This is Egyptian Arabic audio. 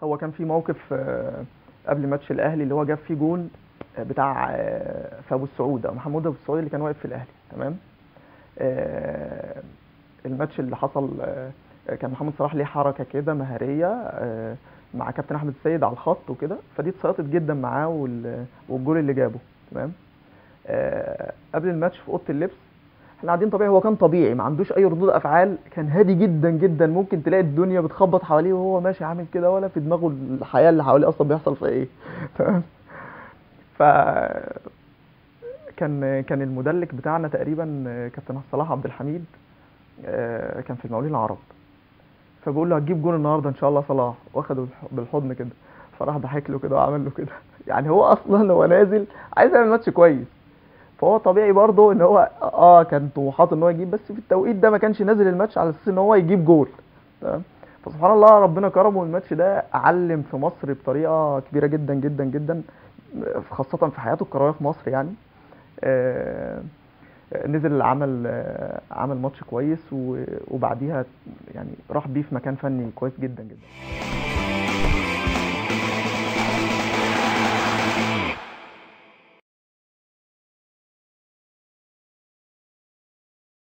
هو كان في موقف آه، قبل ماتش الاهلي اللي هو جاب فيه جون آه، بتاع آه، في ابو السعود او محمود ابو السعود اللي كان واقف في الاهلي تمام آه، الماتش اللي حصل آه، كان محمد صلاح ليه حركه كده مهاريه آه، مع كابتن احمد السيد على الخط وكده فدي اتصيطت جدا معاه وال- والجول اللي جابه تمام آه، قبل الماتش في اوضه اللبس احنا قاعدين طبيعي هو كان طبيعي ما عندوش اي ردود افعال كان هادي جدا جدا ممكن تلاقي الدنيا بتخبط حواليه وهو ماشي عامل كده ولا في دماغه الحياه اللي حواليه اصلا بيحصل فيها ايه تمام ف كان كان المدلك بتاعنا تقريبا كابتن صلاح عبد الحميد آه، كان في المقاولين العرب فبقول له هتجيب جون النهارده ان شاء الله صلاح واخده بالح- بالحضن كده فراح ضحك له كده وعمل له كده يعني هو اصلا هو نازل عايز يعمل ماتش كويس فهو طبيعي برضه ان هو اه كان طموحاته ان هو يجيب بس في التوقيت ده ما كانش نازل الماتش على اساس ان هو يجيب جول تمام فسبحان الله ربنا كرمه والماتش ده علم في مصر بطريقه كبيره جدا جدا جدا خاصه في حياته الكرويه في مصر يعني آه نزل عمل آه عمل ماتش كويس و- وبعديها يعني راح بيه في مكان فني كويس جدا جدا